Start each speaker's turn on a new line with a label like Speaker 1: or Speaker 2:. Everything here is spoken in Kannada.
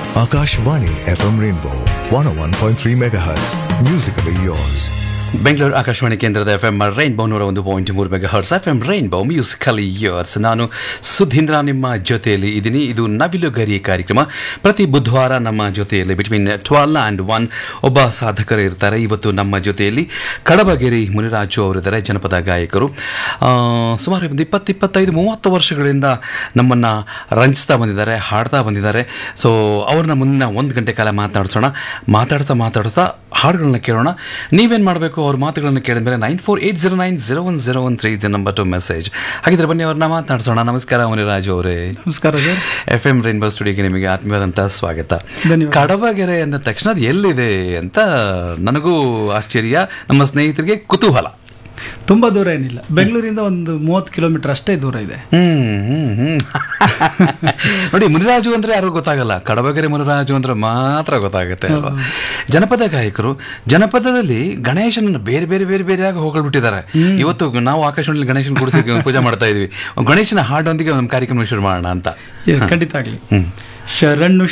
Speaker 1: Akashvani FM Rainbow 101.3 MHz. Musically yours.
Speaker 2: Bengaluru Akashvani ಕೇಂದ್ರದ ಎಫ್ ಎಂ ರೈನ್ಬೋ ನೂರ ಒಂದು ಪಾಯಿಂಟ್ ಮೂರು mega hertz F M rainbow musical years ನಾನು ಸುಧೀಂದ್ರ ನಿಮ್ಮ ಜೊತೆಯಲ್ಲಿ ಇದ್ದೀನಿ ಇದು ನವಿಲುಗರಿ ಕಾರ್ಯಕ್ರಮ ಪ್ರತಿ ಬುಧವಾರ ನಮ್ಮ ಜೊತೆಯಲ್ಲಿ ಬಿಟ್ವೀನ್ ಟ್ವೆಲ್ ಆ್ಯಂಡ್ ಒನ್ ಒಬ್ಬ ಸಾಧಕರು ಇರ್ತಾರೆ ಇವತ್ತು ನಮ್ಮ ಜೊತೆಯಲ್ಲಿ ಕಡಬಗೆರೆ ಮುನಿರಾಜು ಅವರಿದ್ದಾರೆ ಜನಪದ ಗಾಯಕರು ಆ, ಸುಮಾರು ಒಂದು ಇಪ್ಪತ್ತು ಇಪ್ಪತ್ತೈದು ಮೂವತ್ತು ವರ್ಷಗಳಿಂದ ನಮ್ಮನ್ನು ರಂಜಿಸ್ತಾ ಬಂದಿದ್ದಾರೆ ಹಾಡ್ತಾ ಬಂದಿದ್ದಾರೆ ಸೊ ಅವ್ರನ್ನ ಮುಂದಿನ ಒಂದು ಗಂಟೆ ಕಾಲ ಮಾತಾಡ್ಸೋಣ ಮಾತಾಡ್ತಾ ಮಾತಾಡ್ತಾ ಹಾಡುಗಳನ್ನ ಕೇಳೋಣ ನೀವೇನು ಮಾಡಬೇಕು ಅವ್ರ ಮಾತುಗಳನ್ನು ಕೇಳಿದ್ಮೇಲೆ nine four eight zero nine zero one zero one three ಇದು ನಂಬರ್ ಟು ಮೆಸೇಜ್ ಹಾಗಿದ್ರೆ ಬನ್ನಿ ಅವ್ರನ್ನ ಮಾತನಾಡ್ಸೋಣ ನಮಸ್ಕಾರ ಮುನಿರಾಜು ಅವರೇ
Speaker 3: ನಮಸ್ಕಾರ ಸರ್
Speaker 2: ಎಫ್ ಎಂ ರೈನ್ಬೋ ಸ್ಟುಡಿಯೋಗೆ ನಿಮಗೆ ಆತ್ಮೀಯವಾದಂಥ ಸ್ವಾಗತ
Speaker 3: ಧನ್ಯವಾದ.
Speaker 2: ಕಡಬಗೆರೆ ಅಂದ ತಕ್ಷಣ ಅದು ಎಲ್ಲಿದೆ ಅಂತ ನನಗೂ ಆಶ್ಚರ್ಯ ನಮ್ಮ ಸ್ನೇಹಿತರಿಗೆ ಕುತೂಹಲ
Speaker 3: ತುಂಬಾ ದೂರ ಏನಿಲ್ಲ ಬೆಂಗಳೂರಿಂದ ಒಂದು ಮೂವತ್ತು ಕಿಲೋಮೀಟರ್ ಅಷ್ಟೇ ದೂರ ಇದೆ
Speaker 2: ಹ್ಮ್ ಹ್ಮ್ ಹ್ಮ್ ನೋಡಿ ಮುನಿರಾಜು ಅಂದ್ರೆ ಯಾರು ಗೊತ್ತಾಗಲ್ಲ ಕಡಬಗೆರೆ ಮುನಿರಾಜು ಅಂದ್ರೆ ಮಾತ್ರ ಗೊತ್ತಾಗುತ್ತೆ ಅಲ್ವಾ ಜನಪದ ಗಾಯಕರು ಜನಪದದಲ್ಲಿ ಗಣೇಶನನ್ನು ಬೇರೆ ಬೇರೆ ಬೇರೆ ಬೇರೆಯಾಗಿ ಹೊಗಳ್ಬಿಟ್ಟಿದ್ದಾರೆ ಇವತ್ತು ನಾವು ಆಕಾಶವಾಣಿಯಲ್ಲಿ ಗಣೇಶನ ಕೂಡಿಸಿ ಪೂಜೆ ಮಾಡ್ತಾ ಇದ್ವಿ ಗಣೇಶನ ಹಾಡೊಂದಿಗೆ ಒಂದು ಕಾರ್ಯಕ್ರಮ ಶುರು ಮಾಡೋಣ ಅಂತ
Speaker 3: ಏ, ಖಂಡಿತ ಆಗ್ಲಿ ಶರಣು